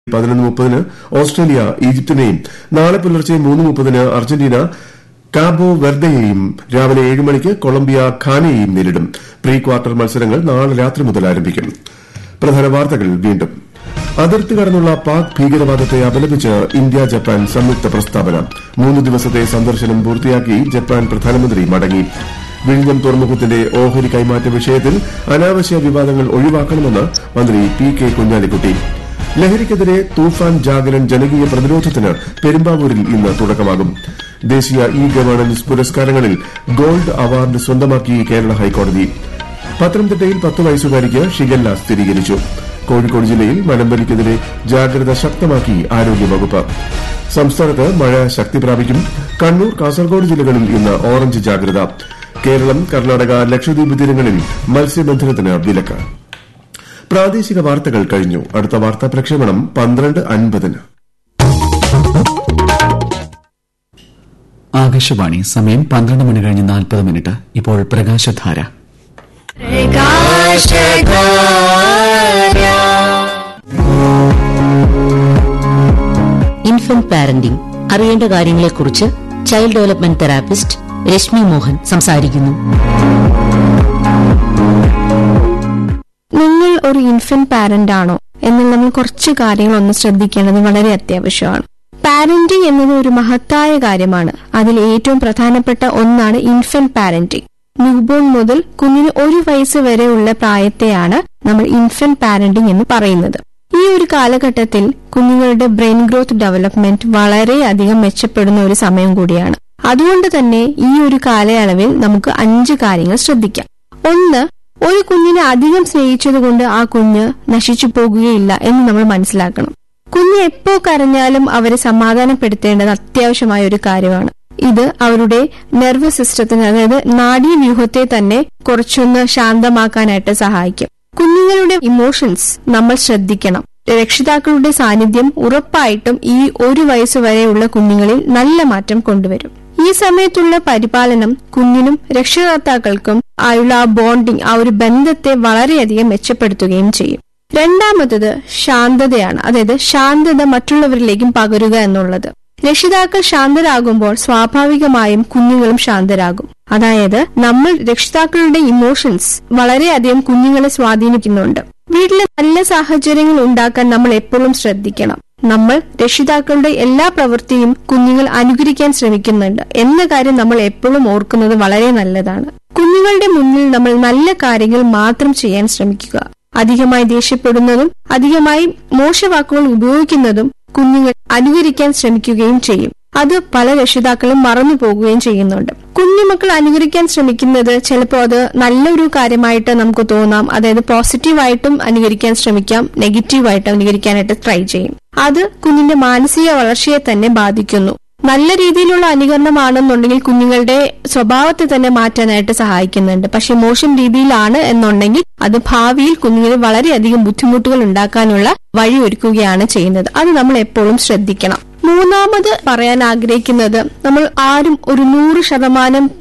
പതിനൊന്ന് മുപ്പതിന് ഓസ്ട്രേലിയ ഈജിപ്തിനെയും നാളെ പുലർച്ചെ മൂന്ന് മുപ്പതിന് അർജന്റീന കാബോ വെർദയെയും രാവിലെ ഏഴ് മണിക്ക് കൊളംബിയ ഘാനയെയും നേരിടും പ്രീ ക്വാർട്ടർ മത്സരങ്ങൾ നാളെ രാത്രി മുതൽ ആരംഭിക്കും പ്രധാന വാർത്തകൾ വീണ്ടും അതിർത്തി കടന്നുള്ള പാക് ഭീകരവാദത്തെ അപലപിച്ച് ഇന്ത്യ ജപ്പാൻ സംയുക്ത പ്രസ്താവന മൂന്ന് ദിവസത്തെ സന്ദർശനം പൂർത്തിയാക്കി ജപ്പാൻ പ്രധാനമന്ത്രി മടങ്ങി വിഴിഞ്ഞം തുറമുഖത്തിന്റെ ഓഹരി കൈമാറ്റ വിഷയത്തിൽ അനാവശ്യ വിവാദങ്ങൾ ഒഴിവാക്കണമെന്ന് മന്ത്രി പി കെ കുഞ്ഞാലിക്കുട്ടി ലഹരിക്കെതിരെ തൂഫാൻ ജാഗരൻ ജനകീയ പ്രതിരോധത്തിന് പെരുമ്പാവൂരിൽ ഇന്ന് തുടക്കമാകും ദേശീയ ഇ ഗവേണൻസ് പുരസ്കാരങ്ങളിൽ ഗോൾഡ് അവാർഡ് സ്വന്തമാക്കി കേരള ഹൈക്കോടതി പത്തനംതിട്ടയിൽ പത്ത് വയസ്സുകാരിക്ക് ഷിഗല്ല സ്ഥിരീകരിച്ചു കോഴിക്കോട് ജില്ലയിൽ മലമ്പനിക്കെതിരെ ജാഗ്രത ശക്തമാക്കി ആരോഗ്യവകുപ്പ് സംസ്ഥാനത്ത് മഴ ശക്തി പ്രാപിക്കും കണ്ണൂർ കാസർഗോഡ് ജില്ലകളിൽ ഇന്ന് ഓറഞ്ച് ജാഗ്രത കേരളം കർണാടക ലക്ഷദ്വീപ് തീരങ്ങളിൽ മത്സ്യബന്ധനത്തിന് വിലക്ക് പ്രാദേശിക വാർത്തകൾ കഴിഞ്ഞു അടുത്ത വാർത്താ പ്രക്ഷേപണം പന്ത്രണ്ട് അൻപതിന് ആകാശവാണി സമയം പന്ത്രണ്ട് മണി കഴിഞ്ഞ് നാൽപ്പത് മിനിറ്റ് ഇപ്പോൾ പ്രകാശധാര ഇൻഫന്റ് പാരന്റിംഗ് അറിയേണ്ട കാര്യങ്ങളെക്കുറിച്ച് child development therapist Rashmi Mohan സംസാരിക്കുന്നു നിങ്ങൾ ഒരു ഇൻഫന്റ് പാരന്റ് ആണോ എന്നാൽ നമ്മൾ കുറച്ച് കാര്യങ്ങൾ ഒന്ന് ശ്രദ്ധിക്കേണ്ടത് വളരെ അത്യാവശ്യമാണ് പാരന്റിംഗ് എന്നത് ഒരു മഹത്തായ കാര്യമാണ് അതിൽ ഏറ്റവും പ്രധാനപ്പെട്ട ഒന്നാണ് ഇൻഫന്റ് പാരന്റിംഗ് ന്യൂബോൺ മുതൽ കുഞ്ഞിന് ഒരു വയസ്സ് വരെയുള്ള പ്രായത്തെയാണ് നമ്മൾ ഇൻഫന്റ് പാരന്റിംഗ് എന്ന് പറയുന്നത് ഈ ഒരു കാലഘട്ടത്തിൽ കുഞ്ഞുങ്ങളുടെ ബ്രെയിൻ ഗ്രോത്ത് ഡെവലപ്മെന്റ് വളരെയധികം മെച്ചപ്പെടുന്ന ഒരു സമയം കൂടിയാണ് അതുകൊണ്ട് തന്നെ ഈ ഒരു കാലയളവിൽ നമുക്ക് അഞ്ച് കാര്യങ്ങൾ ശ്രദ്ധിക്കാം ഒന്ന് ഒരു കുഞ്ഞിനെ അധികം സ്നേഹിച്ചതുകൊണ്ട് ആ കുഞ്ഞ് നശിച്ചു പോകുകയില്ല എന്ന് നമ്മൾ മനസ്സിലാക്കണം കുഞ്ഞ് എപ്പോ കരഞ്ഞാലും അവരെ സമാധാനപ്പെടുത്തേണ്ടത് അത്യാവശ്യമായ ഒരു കാര്യമാണ് ഇത് അവരുടെ നെർവസ് സിസ്റ്റത്തിന് അതായത് നാഡീവ്യൂഹത്തെ തന്നെ കുറച്ചൊന്ന് ശാന്തമാക്കാനായിട്ട് സഹായിക്കും കുഞ്ഞുങ്ങളുടെ ഇമോഷൻസ് നമ്മൾ ശ്രദ്ധിക്കണം രക്ഷിതാക്കളുടെ സാന്നിധ്യം ഉറപ്പായിട്ടും ഈ ഒരു വയസ്സ് വരെയുള്ള കുഞ്ഞുങ്ങളിൽ നല്ല മാറ്റം കൊണ്ടുവരും ഈ സമയത്തുള്ള പരിപാലനം കുഞ്ഞിനും രക്ഷകർത്താക്കൾക്കും ആയുള്ള ആ ബോണ്ടിങ് ആ ഒരു ബന്ധത്തെ വളരെയധികം മെച്ചപ്പെടുത്തുകയും ചെയ്യും രണ്ടാമത്തത് ശാന്തതയാണ് അതായത് ശാന്തത മറ്റുള്ളവരിലേക്കും പകരുക എന്നുള്ളത് രക്ഷിതാക്കൾ ശാന്തരാകുമ്പോൾ സ്വാഭാവികമായും കുഞ്ഞുങ്ങളും ശാന്തരാകും അതായത് നമ്മൾ രക്ഷിതാക്കളുടെ ഇമോഷൻസ് വളരെയധികം കുഞ്ഞുങ്ങളെ സ്വാധീനിക്കുന്നുണ്ട് വീട്ടിലെ നല്ല സാഹചര്യങ്ങൾ ഉണ്ടാക്കാൻ നമ്മൾ എപ്പോഴും ശ്രദ്ധിക്കണം നമ്മൾ രക്ഷിതാക്കളുടെ എല്ലാ പ്രവൃത്തിയും കുഞ്ഞുങ്ങൾ അനുകരിക്കാൻ ശ്രമിക്കുന്നുണ്ട് എന്ന കാര്യം നമ്മൾ എപ്പോഴും ഓർക്കുന്നത് വളരെ നല്ലതാണ് കുഞ്ഞുങ്ങളുടെ മുന്നിൽ നമ്മൾ നല്ല കാര്യങ്ങൾ മാത്രം ചെയ്യാൻ ശ്രമിക്കുക അധികമായി ദേഷ്യപ്പെടുന്നതും അധികമായി മോശവാക്കുകൾ ഉപയോഗിക്കുന്നതും കുഞ്ഞുങ്ങൾ അനുകരിക്കാൻ ശ്രമിക്കുകയും ചെയ്യും അത് പല രക്ഷിതാക്കളും മറന്നു പോകുകയും ചെയ്യുന്നുണ്ട് കുഞ്ഞുമക്കൾ അനുകരിക്കാൻ ശ്രമിക്കുന്നത് ചിലപ്പോൾ അത് നല്ലൊരു കാര്യമായിട്ട് നമുക്ക് തോന്നാം അതായത് പോസിറ്റീവായിട്ടും അനുകരിക്കാൻ ശ്രമിക്കാം നെഗറ്റീവായിട്ടും അനുകരിക്കാനായിട്ട് ട്രൈ ചെയ്യും അത് കുഞ്ഞിന്റെ മാനസിക വളർച്ചയെ തന്നെ ബാധിക്കുന്നു നല്ല രീതിയിലുള്ള അനുകരണമാണെന്നുണ്ടെങ്കിൽ കുഞ്ഞുങ്ങളുടെ സ്വഭാവത്തെ തന്നെ മാറ്റാനായിട്ട് സഹായിക്കുന്നുണ്ട് പക്ഷെ മോശം രീതിയിലാണ് എന്നുണ്ടെങ്കിൽ അത് ഭാവിയിൽ കുഞ്ഞുങ്ങളിൽ വളരെയധികം ബുദ്ധിമുട്ടുകൾ ഉണ്ടാക്കാനുള്ള വഴി ഒരുക്കുകയാണ് ചെയ്യുന്നത് അത് നമ്മൾ എപ്പോഴും ശ്രദ്ധിക്കണം മൂന്നാമത് പറയാൻ ആഗ്രഹിക്കുന്നത് നമ്മൾ ആരും ഒരു നൂറ് ശതമാനം